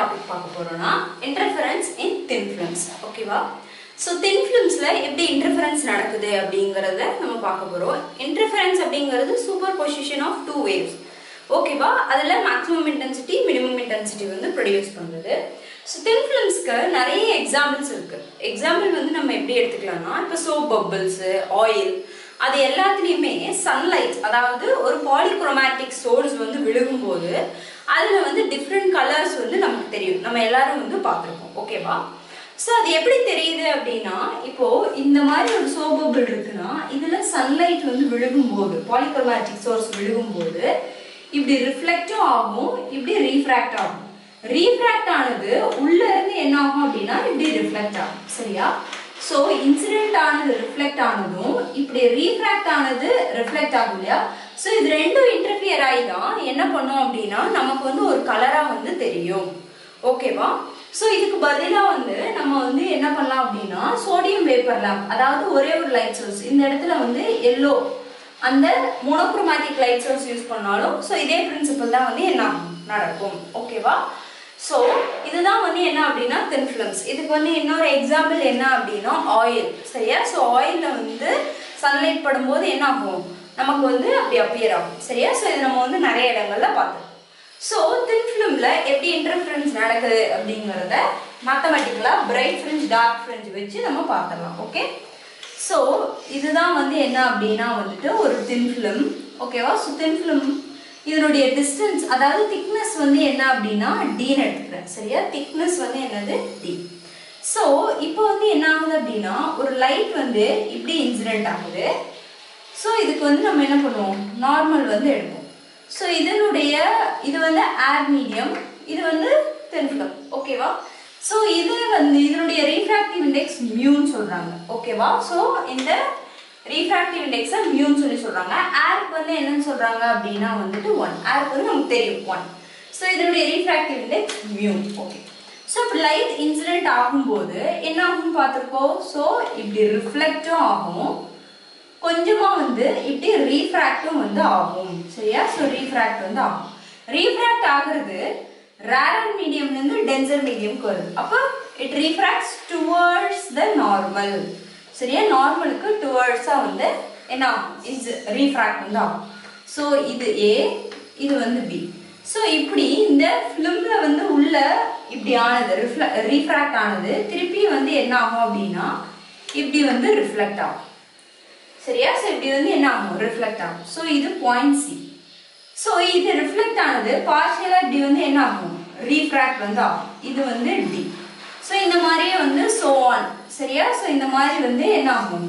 topic பார்க்க போறோம்னா interference in thin films ஓகேவா ஸோ தின் ஃபிலிம்ஸில் எப்படி இன்டர்ஃபரன்ஸ் நடக்குது அப்படிங்கிறத நம்ம பார்க்க போகிறோம் இன்டர்ஃபரன்ஸ் அப்படிங்கிறது superposition of two waves ஓகேவா அதில் மேக்ஸிமம் இன்டென்சிட்டி மினிமம் இன்டென்சிட்டி வந்து ப்ரொடியூஸ் பண்ணுறது ஸோ தின் ஃபிலிம்ஸ்க்கு நிறைய எக்ஸாம்பிள்ஸ் இருக்குது எக்ஸாம்பிள் வந்து நம்ம எப்படி எடுத்துக்கலாம்னா இப்போ சோப் பப்பிள்ஸு ஆயில் அது எல்லாத்துலேயுமே சன்லைட் அதாவது ஒரு பாலிக்ரோமேட்டிக் சோர்ஸ் வந்து விழுகும்போது அதில் வந்து டிஃப்ரெண்ட் கலர்ஸ் வந்து நமக்கு தெரியும் நம்ம எல்லாரும் வந்து பார்த்துருக்கோம் ஓகேவா ஸோ அது எப்படி தெரியுது அப்படின்னா இப்போ இந்த மாதிரி ஒரு சோபபிள் இருக்குன்னா இதில் சன்லைட் வந்து விழுகும்போது பாலிக்ரோமேட்டிக் சோர்ஸ் விழுகும்போது இப்படி ரிஃப்ளெக்டும் ஆகும் இப்படி ரீஃப்ராக்ட் ஆகும் ரீஃப்ராக்ட் ஆனது உள்ள இருந்து என்ன ஆகும் அப்படின்னா இப்படி ரிஃப்ளெக்ட் ஆகும் சரியா ஸோ இன்சிடென்ட் ஆனது ரிஃப்ளெக்ட் ஆனதும் இப்படி ரீஃப்ராக்ட் ஆனது ரிஃப்ளெக்ட் ஆகும் இல்லையா ஸோ இது ரெண்டும் இன்டர்ஃபியர் ஆகி தான் என்ன பண்ணோம் அப்படின்னா நமக்கு வந்து ஒரு கலராக வந்து தெரியும் ஓகேவா ஸோ இதுக்கு பதிலாக வந்து நம்ம வந்து என்ன பண்ணலாம் அப்படின்னா சோடியம் வேப்பர் லேம்ப் அதாவது ஒரே ஒரு லைட் சோர்ஸ் இந்த இடத்துல வந்து எல்லோ அந்த மோனோக்ரோமேட்டிக் லைட் சோர்ஸ் யூஸ் பண்ணாலும் ஸோ இதே பிரின்சிபல் தான் வந்து என்ன ஆகும் நடக்கும் ஓகேவா ஸோ இதுதான் வந்து என்ன அப்படின்னா தின் ஃபிலிம்ஸ் இதுக்கு வந்து இன்னொரு எக்ஸாம்பிள் என்ன அப்படின்னா ஆயில் சரியா ஸோ ஆயிலில் வந்து சன்லைட் படும்போது என்ன ஆகும் நமக்கு வந்து அப்படி அப்பியர் ஆகும் சரியா ஸோ இது நம்ம வந்து நிறைய இடங்கள்ல பார்த்தோம் ஸோ தின் ஃபிலிமில் எப்படி இன்டர்ஃபரன்ஸ் நடக்குது அப்படிங்கிறத மேத்தமெட்டிக்கலாக பிரைட் ஃப்ரிஞ்ச் டார்க் ஃப்ரிஞ்ச் வச்சு நம்ம பார்த்துடலாம் ஓகே ஸோ இதுதான் வந்து என்ன அப்படின்னா வந்துட்டு ஒரு தின் ஃபிலிம் ஓகேவா ஸோ தின் ஃபிலிம் இதனுடைய டிஸ்டன்ஸ் அதாவது திக்னஸ் வந்து என்ன அப்படின்னா டீன்னு எடுத்துக்கிறேன் சரியா திக்னஸ் வந்து என்னது டி ஸோ இப்போ வந்து என்ன ஆகுது அப்படின்னா ஒரு லைட் வந்து இப்படி இன்சிடென்ட் ஆகுது ஸோ இதுக்கு வந்து நம்ம என்ன பண்ணுவோம் நார்மல் வந்து எடுப்போம் ஸோ இதனுடைய இது வந்து ஏர் மீடியம் இது வந்து தென்ஃபிலம் ஓகேவா ஸோ இது வந்து இதனுடைய ரீஃப்ராக்டிவ் இண்டெக்ஸ் மியூன்னு சொல்கிறாங்க ஓகேவா ஸோ இந்த ரீஃப்ராக்டிவ் இண்டெக்ஸை மியூன்னு சொல்லி சொல்கிறாங்க ஏருக்கு வந்து என்னன்னு சொல்கிறாங்க அப்படின்னா வந்துட்டு ஒன் ஏருக்கு வந்து நமக்கு தெரியும் ஒன் ஸோ இதனுடைய refractive index mu okay so இப்போ லைட் இன்சிடென்ட் ஆகும்போது என்ன ஆகும்னு பார்த்துருக்கோம் ஸோ இப்படி ரிஃப்ளெக்டும் ஆகும் கொஞ்சமாக வந்து இப்படி ரீஃப்ராக்டும் வந்து ஆகும் சரியா ஸோ ரீஃப்ராக்ட் வந்து ஆகும் ரீஃப்ராக்ட் ஆகுறது ரேரர் மீடியம்லேருந்து டென்சர் மீடியம்க்கு வருது அப்போ it refracts towards the normal சரியா நார்மலுக்கு டுவர்ட்ஸாக வந்து என்ன ஆகும் இஸ் ரீஃப்ராக்ட் வந்து ஆகும் ஸோ இது ஏ இது வந்து பி ஸோ இப்படி இந்த ஃபிலிமில் வந்து உள்ள இப்படி ஆனது ரிஃப்ள ரீஃப்ராக்ட் ஆனது திருப்பி வந்து என்ன ஆகும் அப்படின்னா இப்படி வந்து ரிஃப்ளெக்ட் ஆகும் சரியா ஸோ இப்படி வந்து என்ன ஆகும் ரிஃப்ளெக்ட் ஆகும் ஸோ இது பாயிண்ட் சி ஸோ இது ரிஃப்ளெக்ட் ஆனது பார்ஷியலாக இப்படி வந்து என்ன ஆகும் ரீஃப்ராக்ட் வந்து ஆகும் இது வந்து டி ஸோ இந்த மாதிரியே வந்து சோ ஆன் சரியா ஸோ இந்த மாதிரி வந்து என்ன ஆகும்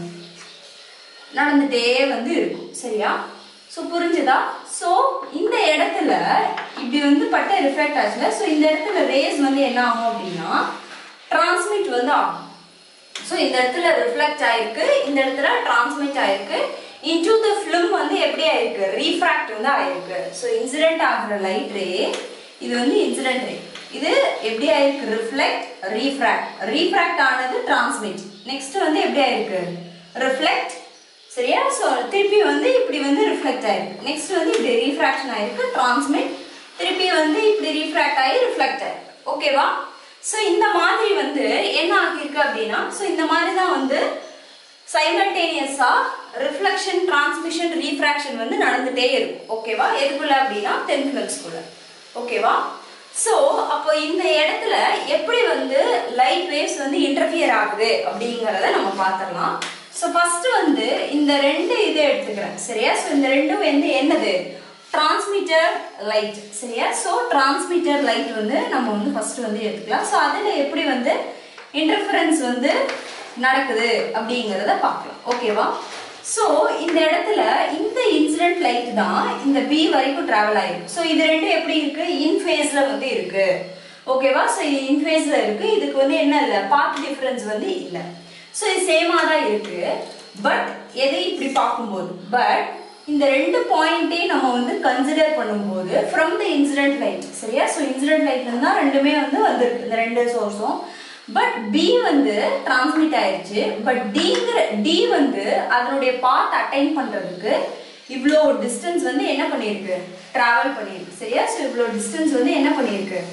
நடந்துட்டே வந்து இருக்கும் சரியா ஸோ புரிஞ்சுதா ஸோ இந்த இடத்துல இப்படி வந்து பட்ட ரிஃப்ளெக்ட் ஆச்சுல ஸோ இந்த இடத்துல ரேஸ் வந்து என்ன ஆகும் அப்படின்னா டிரான்ஸ்மிட் வந்து ஆகும் ஸோ இந்த இடத்துல ரிஃப்ளெக்ட் ஆயிருக்கு இந்த இடத்துல டிரான்ஸ்மிட் ஆயிருக்கு இன்டூ த ஃபிலிம் வந்து எப்படி ஆயிருக்கு ரீஃப்ராக்ட் வந்து ஆயிருக்கு ஸோ இன்சிடென்ட் ஆகிற லைட் ரே இது வந்து இன்சிடென்ட் ரே இது எப்படி ஆயிருக்கு ரிஃப்ளெக்ட் ரீஃப்ராக்ட் ரீஃப்ராக்ட் ஆனது டிரான்ஸ்மிட் நெக்ஸ்ட் வந்து எப்படி ஆயிருக்கு ரிஃப்ளெக்ட் சரியா ஸோ திருப்பி வந்து இப்படி வந்து ரிஃப்ளெக்ட் ஆயிருக்கு நெக்ஸ்ட் வந்து இப்படி ரீஃப்ராக்ஷன் ஆயிருக்கு டிரான்ஸ்மிட் திருப்பி வந்து இப்படி ரீஃப்ராக்ட் ஆகி ரிஃப்ளெக்ட் ஆயிருக்கு ஓகேவா ஸோ இந்த மாதிரி வந்து என்ன ஆகியிருக்கு அப்படின்னா ஸோ இந்த மாதிரி தான் வந்து சைமல்டேனியஸாக ரிஃப்ளெக்ஷன் டிரான்ஸ்மிஷன் ரீஃப்ராக்ஷன் வந்து நடந்துகிட்டே இருக்கும் ஓகேவா எதுக்குள்ள அப்படின்னா டென் ஃபிலிம்ஸ்குள்ள ஓகேவா ஸோ அப்போ இந்த இடத்துல எப்படி வந்து லைட் வேவ்ஸ் வந்து இன்டர்ஃபியர் ஆகுது அப்படிங்கிறத நம்ம பார்த்துடலாம் ஸோ ஃபர்ஸ்ட் வந்து இந்த ரெண்டு இதை எடுத்துக்கிறேன் சரியா ஸோ இந்த ரெண்டும் வந்து என்னது டிரான்ஸ்மிட்டர் லைட் சரியா ஸோ டிரான்ஸ்மிட்டர் லைட் வந்து நம்ம வந்து ஃபர்ஸ்ட் வந்து எடுத்துக்கலாம் ஸோ அதில் எப்படி வந்து இன்டர்ஃபரன்ஸ் வந்து நடக்குது அப்படிங்கிறத பார்க்கலாம் ஓகேவா ஸோ இந்த இடத்துல இந்த இன்சிடென்ட் லைட் தான் இந்த பி வரைக்கும் ட்ராவல் ஆயிருக்கு ஸோ இது ரெண்டும் எப்படி இருக்கு இன் ஃபேஸில் வந்து இருக்கு ஓகேவா ஸோ இது இன் ஃபேஸில் இருக்கு இதுக்கு வந்து என்ன இல்லை பாத் டிஃபரன்ஸ் வந்து இல்லை ஸோ இது சேமாக தான் இருக்கு பட் எதை இப்படி பார்க்கும்போது பட் இந்த ரெண்டு பாயிண்ட்டையும் நம்ம வந்து கன்சிடர் பண்ணும்போது ஃப்ரம் த இன்சிடென்ட் லைட் சரியா ஸோ இன்சிடென்ட் லைட்ல தான் ரெண்டுமே வந்து வந்திருக்கு இந்த ரெண்டு சோர்ஸும் பட் பி வந்து டிரான்ஸ்மிட் ஆயிடுச்சு பட் டிங்கிற டி வந்து அதனுடைய பாத் அட்டைன் பண்றதுக்கு இவ்வளோ டிஸ்டன்ஸ் வந்து என்ன பண்ணியிருக்கு டிராவல் பண்ணியிருக்கு சரியா ஸோ இவ்வளோ டிஸ்டன்ஸ் வந்து என்ன பண்ணியிருக்கு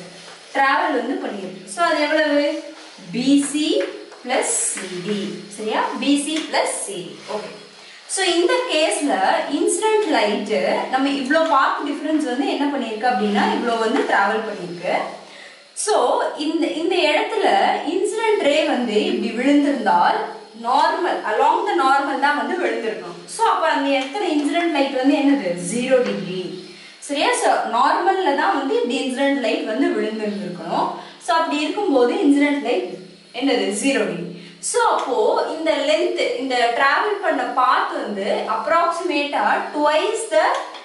டிராவல் வந்து பண்ணியிருக்கு ஸோ அது எவ்வளவு பிசி பிளஸ் சிடி சரியா BC plus CD okay so இந்த கேஸ்ல இன்சிடென்ட் லைட்டு நம்ம இவ்வளோ பாத் டிஃபரன்ஸ் வந்து என்ன பண்ணியிருக்கு அப்படின்னா இவ்வளோ வந்து டிராவல் பண்ணியிருக்கு ஸோ இந்த இந்த இடத்துல இன்சிடென்ட் ரே வந்து இப்படி விழுந்திருந்தால் நார்மல் அலாங் த நார்மல் தான் வந்து விழுந்திருக்கும் ஸோ அப்போ அந்த இடத்துல இன்சிடென்ட் லைட் வந்து என்னது ஜீரோ டிகிரி சரியா ஸோ நார்மல்ல தான் வந்து இப்படி இன்சிடென்ட் லைட் வந்து விழுந்திருந்திருக்கணும் ஸோ அப்படி இருக்கும்போது இன்சிடென்ட் லைட் என்னது ஜீரோ டிகிரி ஸோ அப்போ இந்த லென்த் இந்த டிராவல் பண்ண பாத் வந்து அப்ராக்சிமேட்டா twice the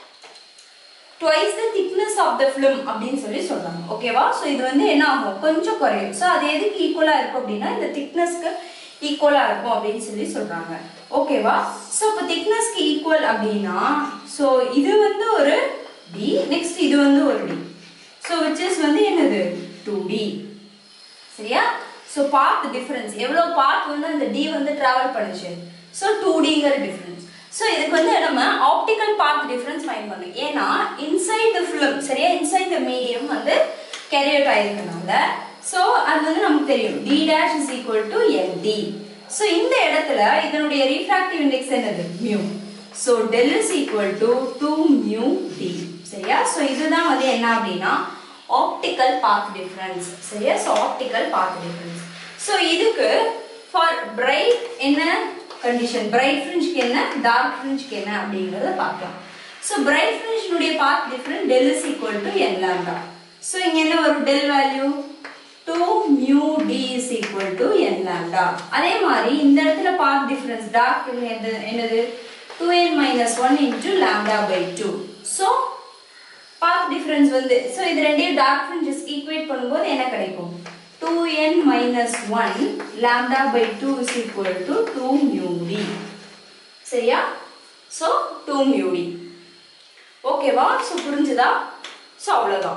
twice the thickness of the film அப்படின்னு சொல்லி சொல்றாங்க ஓகேவா ஸோ இது வந்து என்ன ஆகும் கொஞ்சம் குறையும் ஸோ அது எதுக்கு ஈக்குவலா இருக்கும் அப்படின்னா இந்த திக்னஸ்க்கு ஈக்குவலா இருக்கும் அப்படின்னு சொல்லி சொல்றாங்க ஓகேவா ஸோ இப்போ திக்னஸ்க்கு ஈக்குவல் அப்படின்னா ஸோ இது வந்து ஒரு டி நெக்ஸ்ட் இது வந்து ஒரு டி ஸோ விச் இஸ் வந்து என்னது டூ டி சரியா ஸோ பாத் டிஃபரன்ஸ் எவ்வளோ பாத் வந்து அந்த டி வந்து டிராவல் பண்ணுச்சு ஸோ டூ டிங்கிற டிஃபரன்ஸ் ஸோ இதுக்கு வந்து நம்ம ஆப்டிக்கல் பாத் டிஃபரன்ஸ் ஃபைன் பண்ணணும் ஏன்னா இன்சைட் த ஃபிலிம் சரியா இன்சைட் த மீடியம் வந்து கேரியட் ஆயிருக்கனால ஸோ அது வந்து நமக்கு தெரியும் T dash is equal to L T so இந்த இடத்துல இதனுடைய ரீஃப்ராக்டிவ் இண்டெக்ஸ் என்னது mu so del is equal to two mu T சரியா ஸோ இதுதான் வந்து என்ன அப்படின்னா ஆப்டிக்கல் பாத் டிஃபரன்ஸ் சரியா so optical path difference so இதுக்கு ஃபார் பிரைட் என்ன கண்டிஷன் பிரைட் ஃப்ரிஞ்சுக்கு என்ன டார்க் ஃப்ரிஞ்சுக்கு என்ன அப்படிங்கிறத பார்க்கலாம் ஸோ பிரைட் ஃப்ரிஞ்சினுடைய path difference del is equal to N lambda so இங்கே என்ன வரும் del value two mu D is equal to N lambda அதே மாதிரி இந்த இடத்துல பாத் டிஃபரன்ஸ் டார்க் என்னது two N minus one into lambda by two so path difference வந்து so இது ரெண்டையும் டார்க் ஃப்ரிஞ்சஸ் ஈக்குவேட் பண்ணும்போது என்ன கிடைக்கும் two N minus one lambda by two is equal to two mu T சரியா ஸோ டூ மியூடி ஓகேவா so புரிஞ்சுதா ஸோ அவ்வளோதான்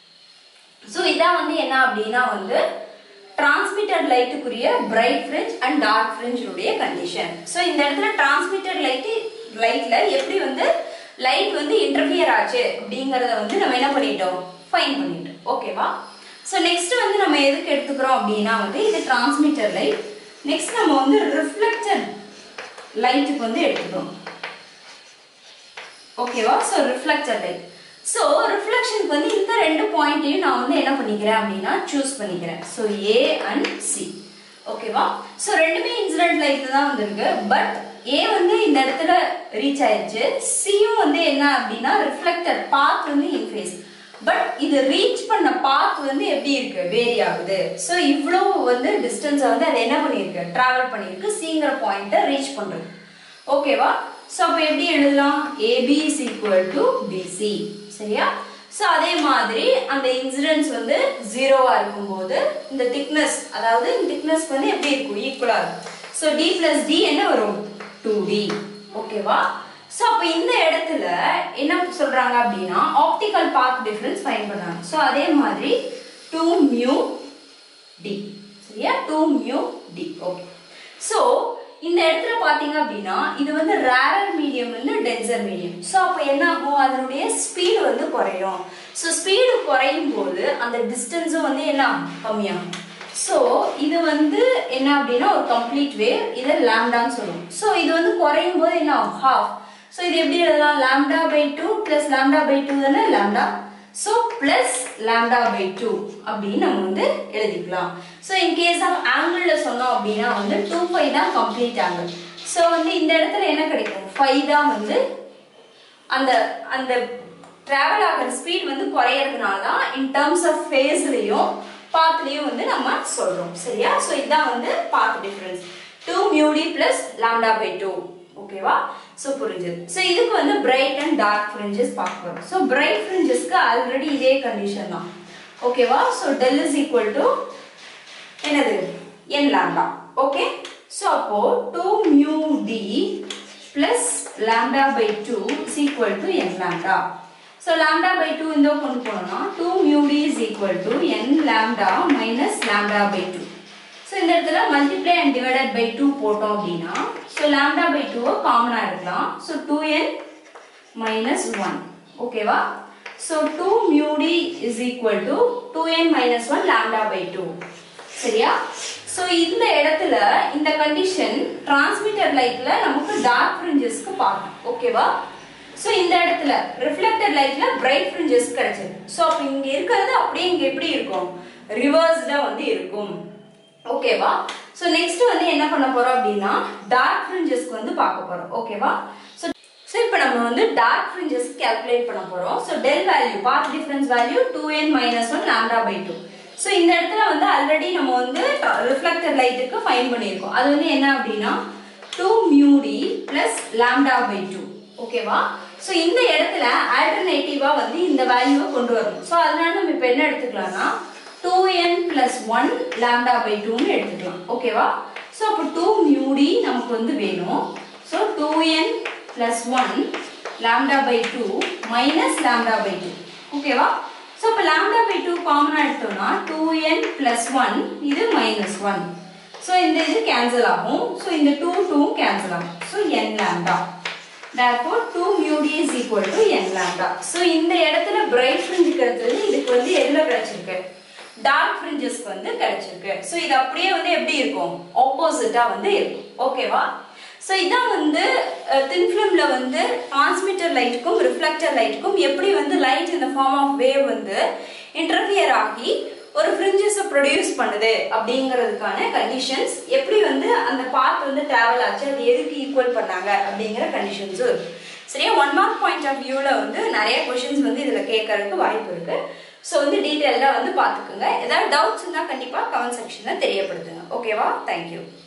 ஸோ இதான் வந்து என்ன அப்படின்னா வந்து டிரான்ஸ்மிட்டட் லைட்டுக்குரிய பிரைட் ஃப்ரிஞ்ச் அண்ட் டார்க் ஃப்ரிஞ்சுடைய கண்டிஷன் ஸோ இந்த இடத்துல டிரான்ஸ்மிட்டட் லைட்டு லைட்ல எப்படி வந்து லைட் வந்து இன்டர்ஃபியர் ஆச்சு அப்படிங்கறத வந்து நம்ம என்ன பண்ணிட்டோம் ஃபைன் பண்ணிட்டோம் ஓகேவா ஸோ நெக்ஸ்ட் வந்து நம்ம எதுக்கு எடுத்துக்கிறோம் அப்படின்னா வந்து இது டிரான்ஸ்மிட்டர் லைட் நெக்ஸ்ட் நம்ம வந்து ரிஃப்ளெக்டட் லைட்டுக்கு வந்து எடுத்துக்கிறோம் ஓகேவா ஸோ ரிஃப்ளெக்டட் லைட் ஸோ ரிஃப்ளெக்ஷனுக்கு வந்து இந்த ரெண்டு பாயிண்ட்டையும் நான் வந்து என்ன பண்ணிக்கிறேன் அப்படின்னா சூஸ் பண்ணிக்கிறேன் ஸோ ஏ அண்ட் சி ஓகேவா ஸோ ரெண்டுமே இன்சிடென்ட் லைட் தான் வந்திருக்கு பட் ஏ வந்து இந்த இடத்துல ரீச் ஆயிடுச்சு சியும் வந்து என்ன அப்படின்னா ரிஃப்ளெக்டட் பாத் வந்து இன் ஃபேஸ் பட் இது ரீச் பண்ண பாத் வந்து எப்படி இருக்கு வேரி ஆகுது ஸோ இவ்வளோ வந்து டிஸ்டன்ஸை வந்து அது என்ன பண்ணியிருக்கு டிராவல் பண்ணியிருக்கு சிங்கிற பாயிண்ட்டை ரீச் பண்ணுறது ஓகேவா ஸோ அப்போ எப்படி எழுதலாம் AB is equal to BC சரியா ஸோ அதே மாதிரி அந்த இன்சிடென்ட்ஸ் வந்து ஜீரோவா இருக்கும்போது இந்த திக்னஸ் அதாவது இந்த திக்னஸ் வந்து எப்படி இருக்கும் ஈக்குவலா இருக்கும் ஸோ டி பிளஸ் டி என்ன வரும் டூ டி ஓகேவா ஸோ அப்போ இந்த இடத்துல என்ன சொல்றாங்க அப்படின்னா ஆப்டிக்கல் பாத் டிஃபரன்ஸ் ஃபைன் பண்ணாங்க ஸோ அதே மாதிரி டூ மியூ டி சரியா two mu T okay so இந்த இடத்துல பாத்தீங்க அப்படின்னா இது வந்து ரேரர் மீடியம் வந்து டென்சர் மீடியம் ஸோ அப்போ என்ன ஆகும் அதனுடைய ஸ்பீடு வந்து குறையும் ஸோ ஸ்பீடு குறையும் போது அந்த டிஸ்டன்ஸும் வந்து என்ன ஆகும் கம்மியாகும் ஸோ இது வந்து என்ன அப்படின்னா ஒரு கம்ப்ளீட் வேவ் இதை லாம்டான்னு சொல்லுவோம் ஸோ இது வந்து குறையும் போது என்ன ஆகும் ஹாஃப் ஸோ இது எப்படி எழுதலாம் lambda by two plus lambda by two தானே lambda so plus lambda by two அப்படின்னு நம்ம வந்து எழுதிக்கலாம் ஸோ இன் கேஸ் ஆஃப் ஆங்கிளில் சொன்னோம் அப்படின்னா வந்து டூ ஃபைவ் தான் கம்ப்ளீட் ஆங்கிள் ஸோ வந்து இந்த இடத்துல என்ன கிடைக்கும் ஃபைவ் தான் வந்து அந்த அந்த டிராவல் ஆகிற ஸ்பீட் வந்து குறையறதுனால தான் இன் டேர்ம்ஸ் ஆஃப் ஃபேஸ்லையும் பாத்லையும் வந்து நம்ம சொல்றோம் சரியா ஸோ இதுதான் வந்து path difference two mu d plus lambda by two ஓகேவா ஸோ புரிஞ்சது ஸோ இதுக்கு வந்து பிரைட் அண்ட் டார்க் ஃப்ரிஞ்சஸ் பார்க்க போகிறோம் ஸோ பிரைட் ஃப்ரிஞ்சஸ்க்கு ஆல்ரெடி இதே கண்டிஷன் தான் ஓகேவா so del is equal to என்னது என் லாம்டா ஓகே ஸோ அப்போ two mu d plus lambda by two is equal to N lambda so lambda by two இந்த கொண்டு போனோம்னா two mu D is equal to N lambda minus lambda by two so இந்த இடத்துல multiply and divided by two போட்டோம் அப்படின்னா so lambda by டூவை காமனாக எடுக்கலாம் ஸோ டூ என் மைனஸ் ஒன் ஓகேவா so two mu D is equal to two N minus one lambda by two சரியா so இந்த இடத்துல இந்த கண்டிஷன் டிரான்ஸ்மிட்டர் லைட்ல நமக்கு டார்க் ஃப்ரிஞ்சஸ்க்கு பார்க்கணும் ஓகேவா ஸோ இந்த இடத்துல ரிஃப்ளெக்டட் லைட்ல பிரைட் ஃப்ரிஞ்சஸ் கிடைச்சது ஸோ அப்போ இங்க இருக்கிறது அப்படியே இங்க எப்படி இருக்கும் ரிவர்ஸ்டா வந்து இருக்கும் ஓகேவா ஸோ நெக்ஸ்ட் வந்து என்ன பண்ண போறோம் அப்படின்னா டார்க் ஃப்ரிஞ்சஸ்க்கு வந்து பார்க்க போறோம் ஓகேவா ஸோ ஸோ இப்போ நம்ம வந்து டார்க் ஃப்ரிஞ்சஸ் கால்குலேட் பண்ண போறோம் so del value path difference value two N minus one lambda by two so இந்த இடத்துல வந்து ஆல்ரெடி நம்ம வந்து ரிஃப்ளெக்டட் லைட்டுக்கு ஃபைன் பண்ணியிருக்கோம் அது வந்து என்ன அப்படின்னா two mu d plus lambda by two ஓகேவா ஸோ இந்த இடத்துல ஆல்டர்னேட்டிவா வந்து இந்த வேல்யூவை கொண்டு வரணும் ஸோ அதனால நம்ம இப்போ என்ன எடுத்துக்கலாம்னா two n plus one lambda by டூன்னு எடுத்துக்கலாம் ஓகேவா ஸோ அப்போ டூ மியூ டி நமக்கு வந்து வேணும் so two n plus one lambda by two minus lambda by two ஓகேவா ஸோ இப்போ லாம்டா பை டூ காமனாக எடுத்தோம்னா டூ என் பிளஸ் ஒன் இது மைனஸ் ஒன் ஸோ இந்த இது கேன்சல் ஆகும் ஸோ இந்த டூ டூவும் கேன்சல் ஆகும் so n lambda therefore 2 mu d is equal to n lambda so இந்த இடத்துல bright fringe கிடைச்சது இதுக்கு வந்து எதுல கிடைச்சிருக்கு டார்க் ஃப்ரிஞ்சஸ்க்கு வந்து கிடைச்சிருக்கு ஸோ இது அப்படியே வந்து எப்படி இருக்கும் ஆப்போசிட்டா வந்து இருக்கும் ஓகேவா ஸோ இதான் வந்து தின் ஃபிலிம்ல வந்து டிரான்ஸ்மிட்டர் லைட்டுக்கும் ரிஃப்ளெக்டர் லைட்டுக்கும் எப்படி வந்து லைட் இந்த ஃபார்ம் ஆஃப் வேவ் வந்து இன்டர்ஃபியர் ஆகி ஒரு ஃப்ரிஞ்சஸை ப்ரொடியூஸ் பண்ணுது அப்படிங்கிறதுக்கான கண்டிஷன்ஸ் எப்படி வந்து அந்த பாத் வந்து டிராவல் ஆச்சு அது எதுக்கு ஈக்குவல் பண்ணாங்க அப்படிங்கிற கண்டிஷன்ஸும் இருக்கு சரியா ஒன் மார்க் பாயிண்ட் ஆஃப் வியூவில் வந்து நிறைய கொஷின்ஸ் வந்து இதில் கேட்கறதுக்கு வாய்ப்பு இருக்கு ஸோ வந்து டீட்டெயிலாக வந்து பார்த்துக்குங்க ஏதாவது டவுட்ஸ் இருந்தால் கண்டிப்பாக கமெண்ட் செக்ஷனில் தெரியப்படுத்துங்க ஓகேவா தேங்க்யூ